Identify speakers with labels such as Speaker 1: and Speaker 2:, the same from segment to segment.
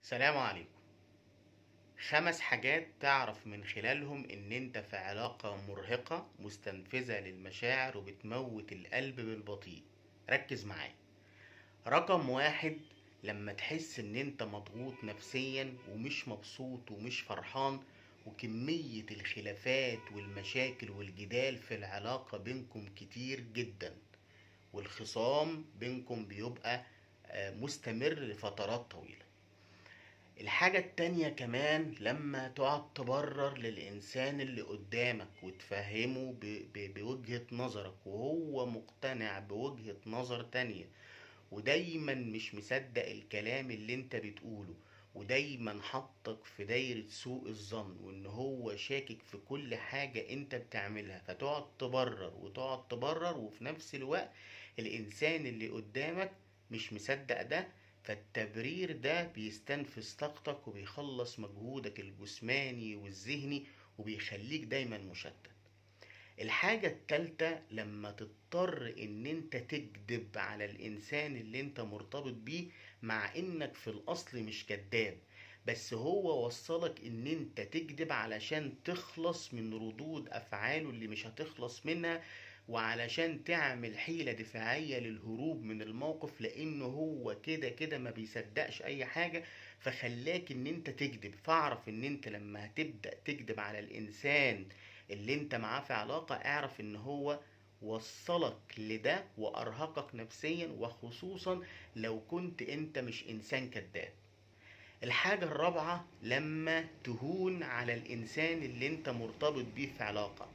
Speaker 1: سلام عليكم خمس حاجات تعرف من خلالهم ان انت في علاقة مرهقة مستنفذة للمشاعر وبتموت القلب بالبطيء ركز معايا رقم واحد لما تحس ان انت مضغوط نفسيا ومش مبسوط ومش فرحان وكمية الخلافات والمشاكل والجدال في العلاقة بينكم كتير جدا والخصام بينكم بيبقى آه، مستمر لفترات طويلة الحاجة التانية كمان لما تقعد تبرر للإنسان اللي قدامك وتفهمه ب- ب- بوجهة نظرك وهو مقتنع بوجهة نظر تانية ودايما مش مصدق الكلام اللي انت بتقوله ودايما حطك في دايرة سوء الظن وان هو شاكك في كل حاجة انت بتعملها فتقعد تبرر وتقعد تبرر وفي نفس الوقت الانسان اللي قدامك مش مصدق ده فالتبرير ده بيستنفذ طاقتك وبيخلص مجهودك الجسماني والذهني وبيخليك دايما مشتت الحاجة التالتة لما تضطر ان انت تكذب على الانسان اللي انت مرتبط بيه مع انك في الاصل مش كذاب بس هو وصلك ان انت تكذب علشان تخلص من ردود افعاله اللي مش هتخلص منها وعلشان تعمل حيلة دفاعية للهروب من الموقف لانه هو كده كده ما بيصدقش اي حاجة فخلاك ان انت تكذب فاعرف ان انت لما هتبدأ تكذب على الانسان اللي انت معاه في علاقة اعرف ان هو وصلك لده وارهقك نفسيا وخصوصا لو كنت انت مش انسان كذاب الحاجة الرابعة لما تهون على الانسان اللي انت مرتبط بيه في علاقة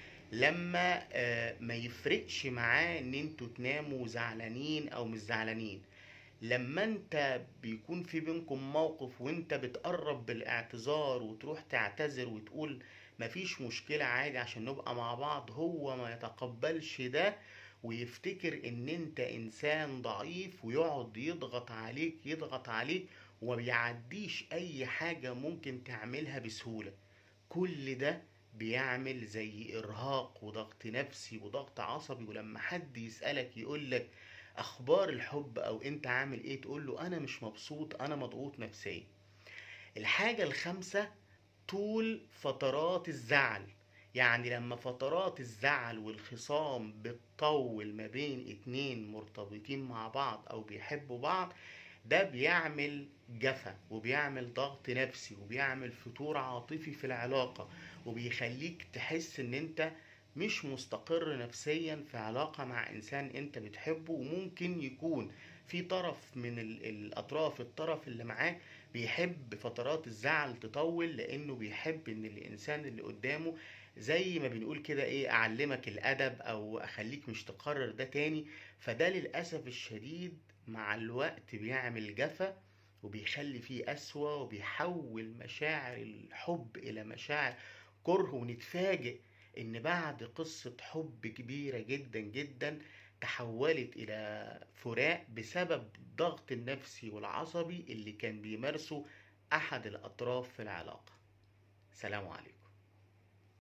Speaker 1: لما آه، ما يفرقش معاه ان انتوا تناموا زعلانين او مش زعلانين لما انت بيكون في بينكم موقف وانت بتقرب بالاعتذار وتروح تعتذر وتقول مفيش مشكلة عادي عشان نبقى مع بعض هو ما يتقبلش ده ويفتكر ان انت انسان ضعيف ويقعد يضغط عليك يضغط عليك وما بيعديش اي حاجة ممكن تعملها بسهولة كل ده بيعمل زي ارهاق وضغط نفسي وضغط عصبي ولما حد يسألك يقولك اخبار الحب او انت عامل ايه تقول له انا مش مبسوط انا مضغوط نفسيا الحاجة الخامسة طول فترات الزعل يعني لما فترات الزعل والخصام بتطول ما بين اتنين مرتبطين مع بعض او بيحبوا بعض ده بيعمل جفا وبيعمل ضغط نفسي وبيعمل فتور عاطفي في العلاقة وبيخليك تحس ان انت مش مستقر نفسيا في علاقة مع انسان انت بتحبه وممكن يكون في طرف من ال- الاطراف الطرف اللي معاه بيحب فترات الزعل تطول لانه بيحب ان الانسان اللي قدامه زي ما بنقول كده ايه اعلمك الادب او اخليك مش تكرر ده تاني فده للاسف الشديد مع الوقت بيعمل جفا وبيخلي فيه قسوة وبيحول مشاعر الحب إلى مشاعر كره ونتفاجئ إن بعد قصة حب كبيرة جدا جدا تحولت إلى فراق بسبب الضغط النفسي والعصبي اللي كان بيمارسه أحد الأطراف في العلاقة سلام عليكم